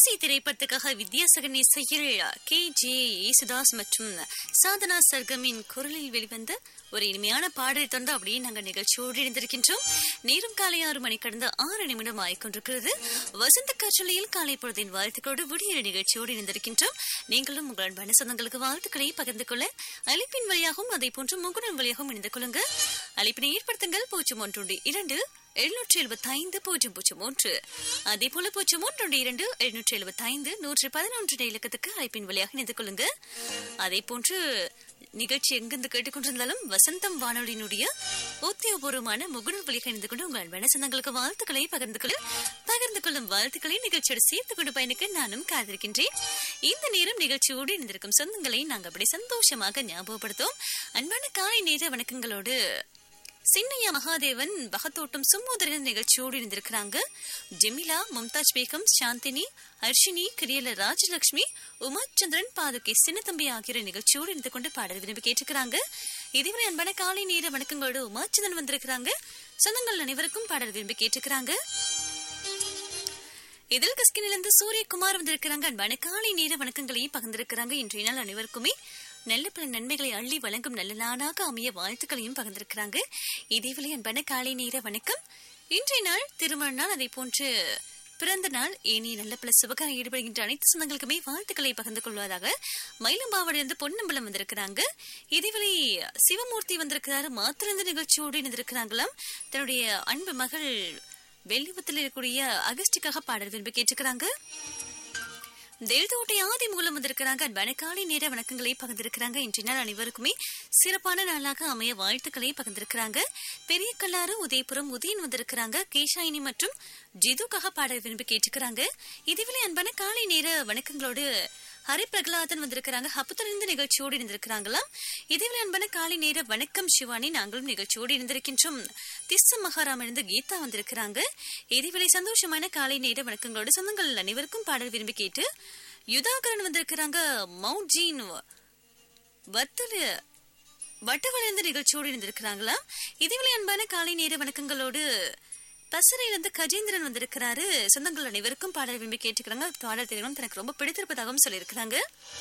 ஓசி திரைப்படத்துக்காக வித்யாசகன் இசையில் K J Yesudas மற்றும் சாதனா சர்கமின் குரலில் வெளிவந்த ஒரு இனிமையான பாடலை தொடர்ந்து அப்படியே நாங்கள் நிகழ்ச்சியோடு இணைந்திருக்கின்றோம் நேரம் காலை ஆறு மணி கடந்த ஆறு நிமிடம் ஆயிக்கொண்டிருக்கிறது வசந்த காற்றலையில் காலை பொழுதின் வாழ்த்துக்களோடு விடிய நிகழ்ச்சியோடு இணைந்திருக்கின்றோம் நீங்களும் உங்கள் அன்பான சொந்தங்களுக்கு வாழ்த்துக்களை பகிர்ந்து கொள்ள அழைப்பின் வழியாகவும் அதே போன்று முகுடன் வழியாகவும் இணைந்து கொள்ளுங்க அழைப்பினை ஏற்படுத்துங்கள் பூஜ்ஜியம் ஒன்று இரண்டு எழுநூற்றி எழுபத்தி ஐந்து பூஜ்ஜியம் பூஜ்ஜியம் மூன்று அதே போல பூஜ்ஜியம் ஒன்று இரண்டு எழுநூற்றி எழுபத்தி ஐந்து நூற்றி பதினொன்று இலக்கத்துக்கு அழைப்பின் வழியாக இணைந்து கொள்ளுங்க அதே போன்று நிகழ்ச்சி எங்கிருந்து கேட்டுக்கொண்டிருந்தாலும் வசந்தம் வானொலியினுடைய உத்தியோகபூர்வமான முகநூல் வழியாக இணைந்து கொண்டு உங்கள் அன்பான சொந்தங்களுக்கு வாழ்த்துக்களை பகிர்ந்து கொள்ள பகிர்ந்து கொள்ளும் வாழ்த்துக்களை நிகழ்ச்சியோடு சேர்த்து கொண்டு பயணிக்க நானும் காத்திருக்கின்றேன் இந்த நேரம் நிகழ்ச்சியோடு இணைந்திருக்கும் சொந்தங்களை நாங்கள் அப்படி சந்தோஷமாக ஞாபகப்படுத்தும் அன்பான காலை நேர வணக்கங்களோடு சின்னையா மகாதேவன் பகத்தோட்டம் சும்மோதரன் நிகழ்ச்சியோடு இணைந்திருக்கிறாங்க ஜெமிலா மும்தாஜ் பேகம் சாந்தினி ஹர்ஷினி கிரியல ராஜலட்சுமி உமாச்சந்திரன் பாதுகே சின்னத்தம்பி ஆகியோர் நிகழ்ச்சியோடு இணைந்து கொண்டு பாடல் விரும்பி கேட்டுக்கிறாங்க இதுவரை அன்பான காலை நேர வணக்கங்களோடு உமாச்சந்திரன் வந்திருக்கிறாங்க சொந்தங்கள் அனைவருக்கும் பாடல் விரும்பி கேட்டுக்கிறாங்க இதில் கஸ்கினிலிருந்து சூரியகுமார் வந்திருக்கிறாங்க அன்பான காலை நேர வணக்கங்களையும் பகிர்ந்திருக்கிறாங்க இன்றைய நாள் அனைவருக்குமே நல்ல பல நன்மைகளை அள்ளி வழங்கும் நல்ல நாளாக அமைய வாழ்த்துக்களையும் பகிர்ந்திருக்கிறாங்க இதேவேளை அன்பான காலை நேர வணக்கம் இன்றைய நாள் திருமண நாள் அதே போன்று பிறந்த நாள் ஏனி நல்ல பல சுபகாரம் ஈடுபடுகின்ற அனைத்து சொந்தங்களுக்குமே வாழ்த்துக்களை பகிர்ந்து கொள்வதாக மயிலம்பாவடிலிருந்து பொன்னம்பலம் வந்திருக்கிறாங்க இதேவேளை சிவமூர்த்தி வந்திருக்கிறாரு மாத்திரந்த நிகழ்ச்சியோடு இணைந்திருக்கிறாங்களாம் தன்னுடைய அன்பு மகள் வெள்ளிவத்தில் இருக்கக்கூடிய அகஸ்டிக்காக பாடல் விரும்பி கேட்டுக்கிறாங்க தெல்தோட்டை ஆதி மூலம் வந்திருக்கிறாங்க அன்பான காலை நேர வணக்கங்களை பகிர்ந்திருக்கிறாங்க இன்றைய நாள் அனைவருக்குமே சிறப்பான நாளாக அமைய வாழ்த்துக்களை பகிர்ந்திருக்கிறாங்க பெரிய கல்லாறு உதயபுரம் உதயன் வந்திருக்கிறாங்க கேஷாயினி மற்றும் ஜிதுக்காக பாடல் விரும்பி கேட்டுக்கிறாங்க இதுவேளை அன்பான காலை நேர வணக்கங்களோடு ஹரி பிரகலாதன் வந்திருக்கிறாங்க ஹப்புத்திலிருந்து நிகழ்ச்சியோடு இணைந்திருக்கிறாங்களாம் இதேவேளை அன்பான காலை நேர வணக்கம் சிவானி நாங்களும் நிகழ்ச்சியோடு இணைந்திருக்கின்றோம் திஸ்ஸ மகாராம் இருந்து கீதா வந்திருக்கிறாங்க இதேவேளை சந்தோஷமான காலை நேர வணக்கங்களோடு சொந்தங்கள் அனைவருக்கும் பாடல் விரும்பி கேட்டு யுதாகரன் வந்திருக்கிறாங்க மவுண்ட் ஜீன் வத்தல வட்டவழிந்து நிகழ்ச்சியோடு இணைந்திருக்கிறாங்களா இதேவேளை அன்பான காலை நேர வணக்கங்களோடு பசறையிலிருந்து கஜேந்திரன் வந்திருக்கிறாரு சொந்தங்கள் அனைவருக்கும் பாடல் விரும்பி கேட்டுக்கிறாங்க பாடல் தெரியும் தனக்கு ரொம்ப பிடித்திருப்பதாகவும் சொல்லியிருக்கிறாங்க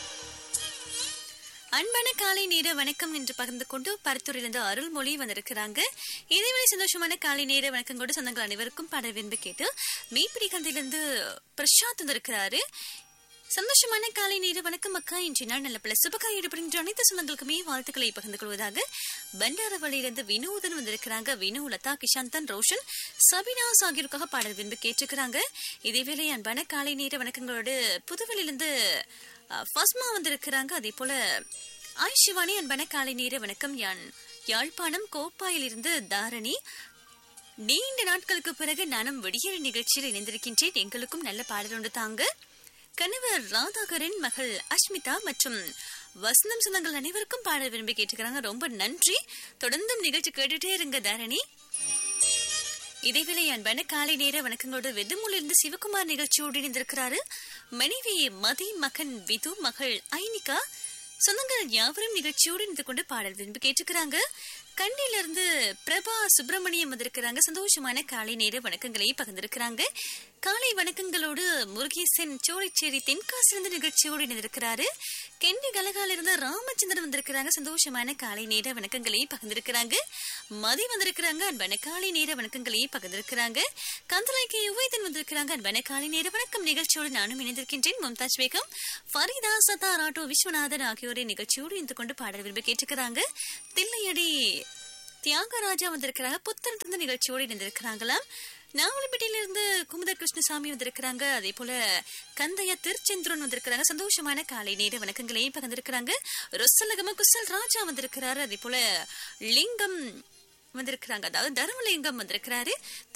அன்பான காலை நேர வணக்கம் என்று பகிர்ந்து கொண்டு பருத்தூரிலிருந்து அருள்மொழி வந்திருக்கிறாங்க இதேவேளை சந்தோஷமான காலை நேர வணக்கம் கொண்டு சொந்தங்கள் அனைவருக்கும் பாடல் விரும்பி கேட்டு மீப்பிடி கந்தையிலிருந்து பிரசாத் வந்திருக்கிறாரு சந்தோஷமான காலை நேர வணக்கம் அக்கா இன்றைய நாள் நல்ல பல சுபகாய் ஈடுபடுகின்ற அனைத்து சொந்தங்களுக்குமே வாழ்த்துக்களை பகிர்ந்து கொள்வதாக பண்டாரவழியிலிருந்து வினோதன் வந்திருக்கிறாங்க வினு லதா கிஷாந்தன் ரோஷன் சபினாஸ் ஆகியோருக்காக பாடல் விரும்பி கேட்டிருக்கிறாங்க இதேவேளை அன்பான காலை நேர வணக்கங்களோடு புதுவெளியிலிருந்து ஃபஸ்மா வந்திருக்கிறாங்க அதே போல ஆய் சிவானி அன்பான காலை நேர வணக்கம் யான் யாழ்ப்பாணம் கோப்பாயிலிருந்து தாரணி நீண்ட நாட்களுக்கு பிறகு நானும் விடியல் நிகழ்ச்சியில் இணைந்திருக்கின்றேன் எங்களுக்கும் நல்ல பாடல் ஒன்று தாங்க கணவர் ராதாகரன் மகள் அஷ்மிதா மற்றும் வசந்தம் சொந்தங்கள் அனைவருக்கும் பாடல் விரும்பி கேட்டுக்கிறாங்க ரொம்ப நன்றி தொடர்ந்தும் நிகழ்ச்சி கேட்டுட்டே இருங்க தாரணி இதேவேளை அன்பான காலை நேர வணக்கங்களோடு வெதுமூலிருந்து சிவகுமார் நிகழ்ச்சியோடு இணைந்திருக்கிறாரு மனைவி மதி மகன் விது மகள் ஐனிகா சொந்தங்கள் யாவரும் நிகழ்ச்சியோடு இணைந்து கொண்டு பாடல் விரும்பி கேட்டுக்கிறாங்க கண்டிலிருந்து பிரபா சுப்பிரமணியம் வந்திருக்கிறாங்க சந்தோஷமான காலை நேர வணக்கங்களை பகிர்ந்திருக்கிறாங்க காலை வணக்கங்களோடு முருகேசன் சோழிச்சேரி தென்காசிலிருந்து நிகழ்ச்சியோடு இணைந்திருக்கிறாரு கெண்டி கலகாலிருந்து ராமச்சந்திரன் வந்திருக்கிறாங்க சந்தோஷமான காலை நேர வணக்கங்களை பகிர்ந்திருக்கிறாங்க மதி வந்திருக்கிறாங்க அன்பான காலை நேர வணக்கங்களை பகிர்ந்திருக்கிறாங்க கந்தலாய்க்கு யுவைதன் வந்திருக்கிறாங்க அன்பான காலை நேர வணக்கம் நிகழ்ச்சியோடு நானும் இணைந்திருக்கின்றேன் மும்தாஜ் பேகம் ஃபரிதா சதா ராட்டோ விஸ்வநாதன் ஆகியோரை நிகழ்ச்சியோடு இருந்து கொண்டு பாடல் விரும்பி கேட்டுக்கிறாங்க தில்லையடி தியாகராஜா வந்திருக்கிறாங்க புத்தனத்திலிருந்து நிகழ்ச்சியோடு இணைந்திருக்கிறாங்களாம் நாவலப்பேட்டையிலிருந்து குமுத கிருஷ்ணசாமி வந்திருக்கிறாங்க அதே போல கந்தையா திருச்செந்திரன் வந்திருக்கிறாங்க சந்தோஷமான காலை நேர வணக்கங்களையும் பகிர்ந்திருக்கிறாங்க ரொசலகம குசல் ராஜா வந்திருக்கிறாரு அதே போல லிங்கம் வந்திருக்கிறாங்க அதாவது தர்மலிங்கம் வந்திருக்கிறாரு